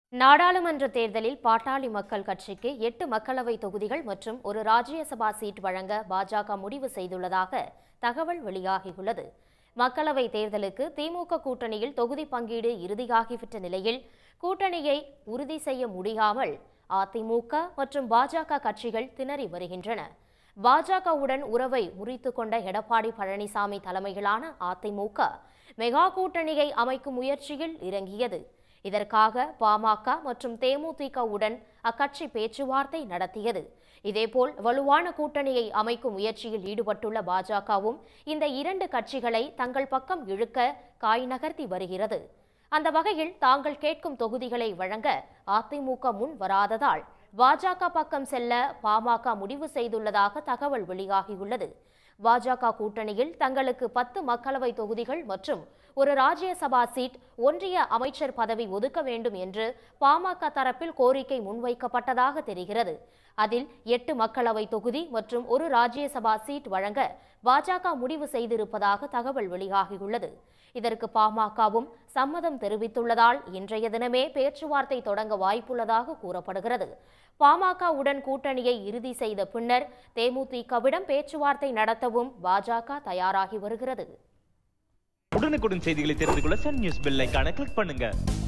நாடாளுமன்ற தேர்தலில் பாட்டாளி மக்கள் கட்சிக்கு எட்டு மக்களவை தொகுதிகள் மற்றும் ஒரு ராஜ்யசபா சீட் வழங்க பாஜக முடிவு செய்துள்ளதாக தகவல் வெளியாகியுள்ளது மக்களவை தேர்தலுக்கு திமுக கூட்டணியில் தொகுதி பங்கீடு இறுதியாகிவிட்ட நிலையில் கூட்டணியை உறுதி செய்ய முடியாமல் அதிமுக மற்றும் பாஜக கட்சிகள் திணறி வருகின்றன பாஜகவுடன் உறவை முறித்துக் கொண்ட எடப்பாடி பழனிசாமி தலைமையிலான அதிமுக மெகா கூட்டணியை அமைக்கும் முயற்சியில் இறங்கியது இதற்காக பாமக மற்றும் தேமுதிகவுடன் அக்கட்சி பேச்சுவார்த்தை நடத்தியது இதேபோல் வலுவான கூட்டணியை அமைக்கும் முயற்சியில் ஈடுபட்டுள்ள பாஜகவும் இந்த இரண்டு கட்சிகளை தங்கள் பக்கம் இழுக்க காய் நகர்த்தி வருகிறது அந்த வகையில் தாங்கள் கேட்கும் தொகுதிகளை வழங்க அதிமுக முன் வராததால் பாஜக பக்கம் செல்ல பாமக முடிவு செய்துள்ளதாக தகவல் வெளியாகியுள்ளது பாஜக கூட்டணியில் தங்களுக்கு பத்து மக்களவை தொகுதிகள் மற்றும் ஒரு ராஜ்யசபா சீட் ஒன்றிய அமைச்சர் பதவி ஒதுக்க வேண்டும் என்று பாமக தரப்பில் கோரிக்கை முன்வைக்கப்பட்டதாக தெரிகிறது அதில் எட்டு மக்களவை தொகுதி மற்றும் ஒரு ராஜ்யசபா சீட் வழங்க பாஜக முடிவு செய்திருப்பதாக தகவல் வெளியாகியுள்ளது இதற்கு பாமகவும் சம்மதம் தெரிவித்துள்ளதால் இன்றைய தினமே பேச்சுவார்த்தை தொடங்க வாய்ப்புள்ளதாக கூறப்படுகிறது பாமகவுடன் கூட்டணியை இறுதி செய்த பின்னர் தேமுதிகவிடம் பேச்சுவார்த்தை நடத்தவும் பாஜக தயாராகி வருகிறது உடனுக்குடன் செய்திகளை தெரிந்து கொள்ள சன் நியூஸ் பெல் ஐகானை கிளிக் பண்ணுங்க